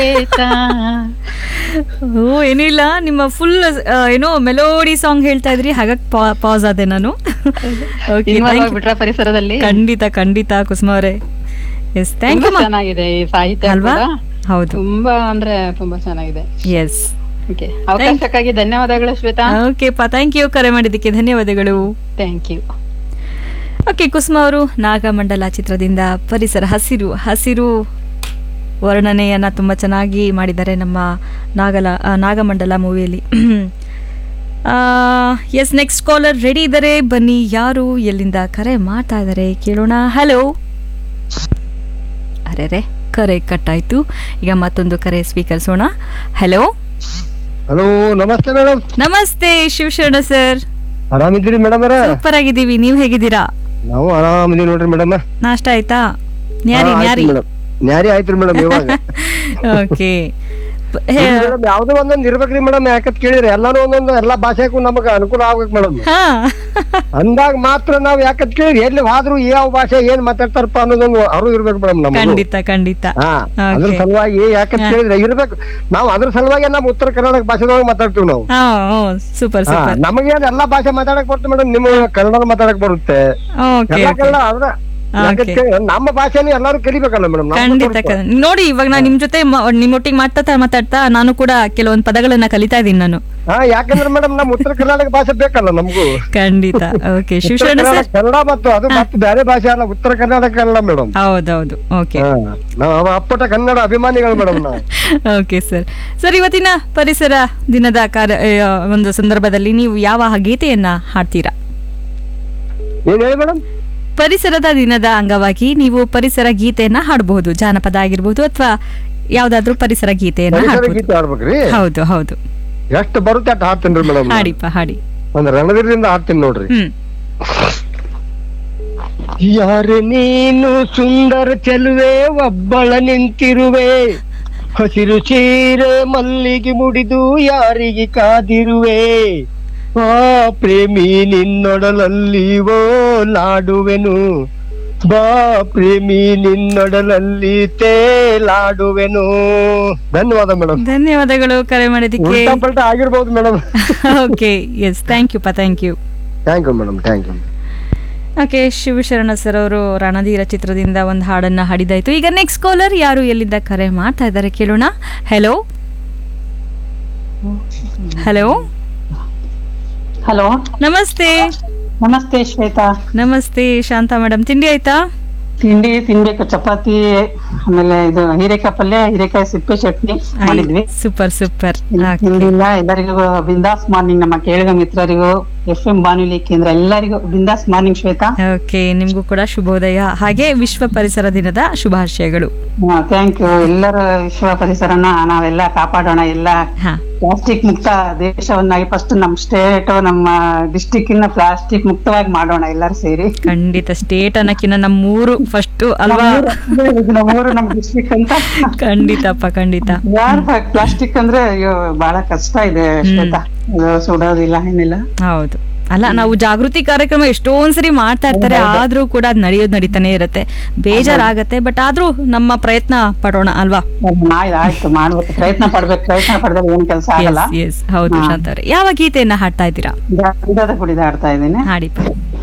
ಓ ಏನಿಲ್ಲ ನಿಮ್ಮ ಫುಲ್ ಏನೋ ಮೆಲೋಡಿ ಸಾಂಗ್ ಹೇಳ್ತಾ ಇದ್ರಿ ಹಾಗಾಗಿ ಪಾಸ್ ಆದೆ ನಾನು Okay, ಇನ್ವಾಲ್ವ್ thank you. ಆಗ್ಬಿಟ್ರ ಪರಿಸರದಲ್ಲಿ ಖಂಡಿತ ಖಂಡಿತ ಕುಸುಮ ಅವರೇ ಎಸ್ ಥ್ಯಾಂಕ್ ತುಂಬಾ ಯು ಚೆನ್ನಾಗಿದೆ ಈ ಸಾಹಿತ್ಯ ಅಲ್ವಾ ಕೂಡ ಹೌದು ತುಂಬಾ ಅಂದ್ರೆ ತುಂಬಾ ಚೆನ್ನಾಗಿದೆ ಎಸ್ ಓಕೆ ಅವಕಾಶಕ್ಕಾಗಿ ಧನ್ಯವಾದಗಳು ಶ್ವೇತಾ ಓಕೆ ಪಾ ಥ್ಯಾಂಕ್ ಯು ಕರೆ ಮಾಡಿದ್ದಕ್ಕೆ ಧನ್ಯವಾದಗಳು ಥ್ಯಾಂಕ್ ಯು ಓಕೆ ಕುಸುಮ ಅವರು ನಾಗಮಂಡಲ ಚಿತ್ರದಿಂದ ಪರಿಸರ ಹಸಿರು ಹಸಿರು ವರ್ಣನೆಯನ್ನ ತುಂಬಾ ಚೆನ್ನಾಗಿ ಮಾಡಿದ್ದಾರೆ ನಮ್ಮ ನಾಗಲ ಆ, ನಾಗಮಂಡಲ ಮೂವಿಯಲ್ಲಿ ಎಸ್ ನೆಕ್ಸ್ಟ್ ಕಾಲರ್ ರೆಡಿ ಇದ್ದಾರೆ ಬನ್ನಿ ಯಾರು ಎಲ್ಲಿಂದ ಕರೆ ಮಾಡ್ತಾ ಇದ್ದಾರೆ ಕೇಳೋಣ ಹಲೋ ಅರೆ ರೇ ಕರೆ ಕಟ್ಟಾಯ್ತು ಈಗ ಮತ್ತೊಂದು ಕರೆ ಸ್ವೀಕರಿಸೋಣ ಹಲೋ ಹಲೋ ನಮಸ್ತೆ ಮೇಡಮ್ ನಮಸ್ತೆ ಶಿವಶರಣ ಸರ್ ಆರಾಮಿದ್ದೀರಿ ಮೇಡಮ್ ಅವರ ಸೂಪರ್ ಆಗಿದ್ದೀವಿ ನೀವು ಹೇಗಿದ್ದೀರಾ ನಾವು ಆರಾಮಿದ್ದೀವಿ ನೋಡ್ರಿ ಮೇಡಮ್ ನಾಷ್ಟ ಆಯ್ತಾ ನ್ಯಾರಿ ನ್ಯಾರಿ ಮೇಡಮ್ ನ್ಯಾರಿ ಆಯ್ತ್ರಿ ಮೇಡಮ್ ಇವಾಗ ಓಕೆ ಮೇಡಮ್ ಯಾವ್ದೋ ಒಂದೊಂದ್ ಇರ್ಬೇಕ್ರಿ ಮೇಡಮ್ ಯಾಕಂತ ಕೇಳಿದ್ರೆ ಎಲ್ಲಾನು ಒಂದೊಂದು ಎಲ್ಲಾ ಭಾಷೆಗೂ ನಮಗ ಅನುಕೂಲ ಆಗ್ಬೇಕು ಮೇಡಮ್ ಹಾ ಅಂದಾಗ ಮಾತ್ರ ನಾವ್ ಯಾಕಂತ ಕೇಳಿದ್ರೆ ಎಲ್ಲಿ ಹೋದ್ರು ಯಾವ ಭಾಷೆ ಏನ್ ಮಾತಾಡ್ತಾರಪ್ಪ ಅನ್ನೋದೊಂದು ಅರು ಇರ್ಬೇಕು ಮೇಡಮ್ ನಮ್ಗೆ ಖಂಡಿತ ಖಂಡಿತ ಹಾ ಅದ್ರ Okay. ಸಲುವಾಗಿ ಯಾಕಂತ ಕೇಳಿದ್ರೆ ಇರ್ಬೇಕು ನಾವು ಅದ್ರ ಸಲುವಾಗಿ ನಮ್ಮ ಉತ್ತರ ಕರ್ನಾಟಕ ಭಾಷೆದೊಳಗೆ ಮಾತಾಡ್ತೀವಿ ನಾವು ಹಾ ಸೂಪರ್ ಹಾ, ಸೂಪರ್ ನಮಗೇನ್ ಎಲ್ಲಾ ಭಾಷೆ ಮಾತಾಡಕ್ ಬರುತ್ತೆ ಮೇಡಮ್ ನಿಮ್ ಕನ್ನಡ ಮಾತಾಡಕ್ ಬರುತ್ತೆ ಓಕೆ ಎಲ್ಲ ಕನ್ನಡ ಆದ್ರೆ ಯಾಕಂತ Okay. ಕೇಳಿದ್ರೆ ನಮ್ಮ ಭಾಷೆನೂ ಎಲ್ಲಾರು ಕಲಿಬೇಕಲ್ಲ ಮೇಡಮ್ ಖಂಡಿತ ಖಂಡಿತ. ನೋಡಿ ಇವಾಗ ನಾನು ನಿಮ್ ಜೊತೆ ಮ- ನಿಮ್ಮೊಟ್ಟಿಗೆ ಮಾತಾಡ್ತಾ ಮಾತಾಡ್ತಾ ನಾನು ಕೂಡ ಕೆಲವೊಂದು ಪದಗಳನ್ನ ಕಲಿತಾ ಇದೀನಿ ನಾನು ಹಾ ಯಾಕಂದ್ರೆ ಮೇಡಮ್ ನಮ್ಮ ಉತ್ತರ ಕರ್ನಾಟಕ ಭಾಷೆ ಬೇಕಲ್ಲ ನಮಗೂ ಖಂಡಿತ ಓಕೆ ಉತ್ತರ ಶಿವಶರಣ ಕರ್ನಾಟಕ ಸರ್ ಕನ್ನಡ ಮತ್ತು ಅದು ಮತ್ತು ಬೇರೆ ಭಾಷೆ ಅಲ್ಲ ಉತ್ತರ ಕರ್ನಾಟಕ ಅಲ್ಲ ಮೇಡಮ್ ಹೌದೌದು ಓಕೆ ನಾವು ಅಪ್ಪಟ ಕನ್ನಡ ಅಭಿಮಾನಿಗಳು ಮೇಡಮ್ ನಾವು ಓಕೆ ಸರ್ ಸರ್ ಇವತ್ತಿನ ಪರಿಸರ ದಿನದ ಕಾರ್ಯ ಆ, ಒಂದು ಸಂದರ್ಭದಲ್ಲಿ ನೀವು ಯಾವ ಗೀತೆಯನ್ನ ಹಾಡ್ತೀರಾ ಏನ್ ಹೇಳಿ ಮೇಡಮ್ ಪರಿಸರದ ದಿನದ ಅಂಗವಾಗಿ ನೀವು ಪರಿಸರ ಗೀತೆಯನ್ನ ಹಾಡಬಹುದು ಜಾನಪದ ಆಗಿರ್ಬೋದು ಅಥವಾ ಯಾವ್ದಾದ್ರು ಪರಿಸರ ಗೀತೆಯನ್ನ ಪರಿಸರ ಹಾಡ್ಬೋದು ಗೀತೆ ಆಡ್ಬೇಕ್ರಿ ಹೌದು ಹೌದು ಎಷ್ಟು ಬರುತ್ತೆ ಅಷ್ಟು ಹಾಡ್ತೀನಿ ಮೇಡಮ್ ಹಾಡಿಪ್ಪ ಹಾಡಿ ಒಂದ್ ರಣವೀರದಿಂದ ಹಾಡ್ತೀನಿ ನೋಡ್ರಿ ಹ್ಮ್ ಯಾರು ನೀನು ಸುಂದರ ಚೆಲುವೆ ಒಬ್ಬಳ ನಿಂತಿರುವೆ ಹಸಿರು ಸೀರೆ ಮಲ್ಲಿಗೆ ಮುಡಿದು ಯಾರಿಗೆ ಕಾದಿರುವೆ ಆ ಪ್ರೇಮಿ ನಿನ್ನೊಡಲಲ್ಲಿ ಓಲಾಡುವೆನು ಬಾ ಪ್ರೇಮಿ ನಿನ್ನೊಡಲಲ್ಲಿ ತೇಲಾಡುವೆನು ಧನ್ಯವಾದ ಮೇಡಮ್ ಧನ್ಯವಾದಗಳು ಕರೆ ಮಾಡಿದ್ದಕ್ಕೆ ಉಲ್ಟಾ ಪಲ್ಟಾ ಆಗಿರ್ಬೋದು madam okay yes thank you ಪಾ thank you thank you madam thank you okay Shivasharana sir ಅವರು ರಣಧೀರ ಚಿತ್ರದಿಂದ ಒಂದು ಹಾಡನ್ನ ಹಾಡಿದಾಯ್ತು ಈಗ ನೆಕ್ಸ್ಟ್ ಕಾಲರ್ ಯಾರು ಎಲ್ಲಿಂದ ಕರೆ ಮಾಡ್ತಾ ಇದ್ದಾರೆ ಕೇಳೋಣ ಹೆಲೋ ಹಲೋ ಹಲೋ ನಮಸ್ತೆ ನಮಸ್ತೆ ಶ್ವೇತಾ ನಮಸ್ತೆ ಶಾಂತಾ ಮೇಡಮ್ ತಿಂಡಿ ಆಯ್ತಾ ತಿಂಡಿ ತಿನ್ಬೇಕು ಚಪಾತಿ ಆಮೇಲೆ ಇದು ಹೀರೆಕಾಯಿ ಪಲ್ಯ ಹೀರೆಕಾಯಿ ಸಿಪ್ಪೆ ಚಟ್ನಿ ಮಾಡಿದ್ವಿ ಸೂಪರ್ ಸೂಪರ್ ತಿಂದಿಲ್ಲ ಎಲ್ಲರಿಗೂ ಬಿಂದಾಸ್ ಮಾರ್ನಿಂಗ್ ನಮ್ಮ ಕೇಳಿದ ಮಿತ್ರರಿಗೂ ಎಫ್ ಎಂ ಬಾನುಲಿ ಕೇಂದ್ರ ಎಲ್ಲರಿಗೂ ಬಿಂದಾಸ್ ಮಾರ್ನಿಂಗ್ ಶ್ವೇತಾ ಓಕೆ ನಿಮಗೂ ಕೂಡ ಶುಭೋದಯ ಹಾಗೆ ವಿಶ್ವ ಪರಿಸರ ದಿನದ ಶುಭಾಶಯಗಳು ಥ್ಯಾಂಕ್ ಯು ಎಲ್ಲರ ವಿಶ್ವ ಪರಿಸರನ ನಾವೆಲ್ಲ ಕಾಪಾಡೋಣ ಎಲ್ಲ ಹಾ ಪ್ಲಾಸ್ಟಿಕ್ ಮುಕ್ತ ದೇಶವನ್ನಾಗಿ ಫಸ್ಟ್ ನಮ್ ಸ್ಟೇಟ್ ನಮ್ಮ ಡಿಸ್ಟಿಕ್ ಇನ್ನ ಪ್ಲಾಸ್ಟಿಕ್ ಮುಕ್ತವಾಗಿ ಮಾಡೋಣ ಎಲ್ಲರೂ ಸೇರಿ ಖಂಡಿತ ಸ್ಟೇಟ್ ಅನ್ನಕ್ಕಿಂತ ನಮ್ಮೂರು ಫಸ್ಟ್ ಅಲ್ವಾ ಇದು ನಮ್ಮೂರು ನಮ್ ಡಿಸ್ಟಿಕ್ ಅಂತ ಖಂಡಿತಪ್ಪ ಖಂಡಿತ ಯಾರು ಪ್ಲಾಸ್ಟಿಕ್ ಅಂದ್ರೆ ಅಯ್ಯೋ ಬಹಳ ಕಷ್ಟ ಇದೆ ಶ್ವೇತಾ ಅದು ಸುಡೋದಿಲ್ಲ ಏನಿಲ್ಲ ಹೌದು ಅಲ್ಲ ನಾವು ಜಾಗೃತಿ ಕಾರ್ಯಕ್ರಮ ಎಷ್ಟೊಂದ್ಸರಿ ಮಾಡ್ತಾ ಇರ್ತಾರೆ ಆದ್ರೂ ಕೂಡ ಅದ್ ನಡೆಯೋದು ನಡೀತಾನೆ ಇರುತ್ತೆ ಬೇಜಾರಾಗತ್ತೆ ಬಟ್ ಆದ್ರೂ ನಮ್ಮ ಪ್ರಯತ್ನ ಪಡೋಣ ಅಲ್ವಾ ಆಯ್ತು ಆಯ್ತು ಮಾಡ್ಬೇಕು ಪ್ರಯತ್ನ ಪಡ್ಬೇಕು ಪ್ರಯತ್ನ ಪಡೆದ್ರೆ ಏನ್ ಕೆಲಸ ಆಗಲ್ಲ ಎಸ್ ಹೌದು ಶಾಂತ ಅವ್ರೆ ಯಾವ ಗೀತೆಯನ್ನ ಹಾಡ್ತಾ ಇದ್ದೀರಾ ಗಿಡದ ಕುಡಿದ ಆಡ್ತಾ ಇದ್ದೀನಿ ಹಾಡಿ